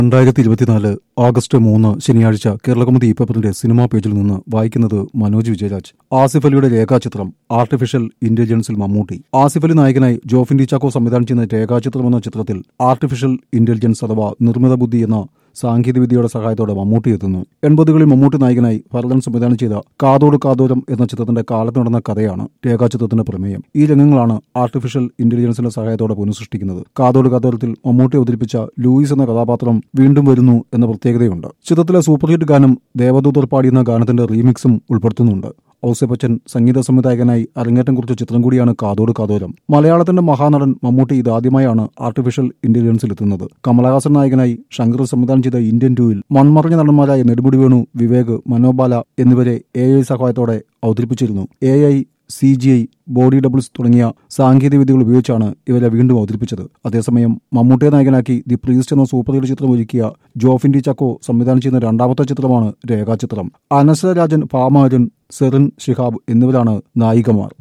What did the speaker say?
രണ്ടായിരത്തി ഇരുപത്തിനാല് ഓഗസ്റ്റ് മൂന്ന് ശനിയാഴ്ച കേരളകൗമുദി പേപ്പറിന്റെ സിനിമാ പേജിൽ നിന്ന് വായിക്കുന്നത് മനോജ് വിജയരാജ് ആസിഫ് അലിയുടെ രേഖാചിത്രം ആർട്ടിഫിഷ്യൽ ഇന്റലിജൻസിൽ മമ്മൂട്ടി ആസിഫ് അലി നായകനായി ജോഫിൻ ഡി ചാക്കോ സംവിധാനം ചെയ്യുന്ന രേഖാചിത്രം എന്ന ചിത്രത്തിൽ ആർട്ടിഫിഷ്യൽ ഇന്റലിജൻസ് അഥവാ നിർമ്മിത ബുദ്ധി എന്ന സാങ്കേതികവിദ്യയുടെ സഹായത്തോടെ മമ്മൂട്ടി എത്തുന്നു എൺപതുകളിൽ മമ്മൂട്ടി നായകനായി ഭരതൻ സംവിധാനം ചെയ്ത കാതോട് കാതോരം എന്ന ചിത്രത്തിന്റെ കാലത്ത് നടന്ന കഥയാണ് രേഖാചിത്രത്തിന്റെ പ്രമേയം ഈ രംഗങ്ങളാണ് ആർട്ടിഫിഷ്യൽ ഇന്റലിജൻസിന്റെ സഹായത്തോടെ പുനഃസൃഷ്ടിക്കുന്നത് കാതോട് കാതോരത്തിൽ മമ്മൂട്ടി അവതരിപ്പിച്ച ലൂയിസ് എന്ന കഥാപാത്രം വീണ്ടും വരുന്നു എന്ന പ്രത്യേകതയുണ്ട് ചിത്രത്തിലെ സൂപ്പർ ഹിറ്റ് ഗാനം ദേവദൂതർ പാടിയെന്ന ഗാനത്തിന്റെ റീമിക്സും ഉൾപ്പെടുത്തുന്നുണ്ട് ഔസേപ്പച്ചൻ സംഗീത സംവിധായകനായി അരങ്ങേറ്റം കുറിച്ച ചിത്രം കൂടിയാണ് കാതോട് കാതോരം മലയാളത്തിന്റെ മഹാനടൻ മമ്മൂട്ടി ഇതാദ്യമായാണ് ആർട്ടിഫിഷ്യൽ ഇന്റലിജൻസിൽ എത്തുന്നത് കമലഹാസൻ നായകനായി ശങ്കർ സംവിധാനം ചെയ്ത ഇന്ത്യൻ ടൂവിൽ മൺമറഞ്ഞ നടന്മാരായ നെടുമുടി വേണു വിവേക് മനോബാല എന്നിവരെ എ ഐ സഹായത്തോടെ അവതരിപ്പിച്ചിരുന്നു A I C G I body doubles തുടങ്ങിയ സാങ്കേതിക വിദ്യകൾ ഉപയോഗിച്ചാണ് ഇവരെ വീണ്ടും അവതരിപ്പിച്ചത് അതേസമയം മമ്മൂട്ടിയെ നായകനാക്കി ദി പ്രീസ്റ്റ് എന്ന സൂപ്പർ ഹിറ്റ് ചിത്രം ഒരുക്കിയ ജോഫിൻ ഡി ചക്കോ സംവിധാനം ചെയ്യുന്ന രണ്ടാമത്തെ ചിത്രമാണ് രേഖാചിത്രം അനശ്വര രാജൻ പാമാരൻ സെറിൻ ഷിഹാബ് എന്നിവരാണ് നായികമാർ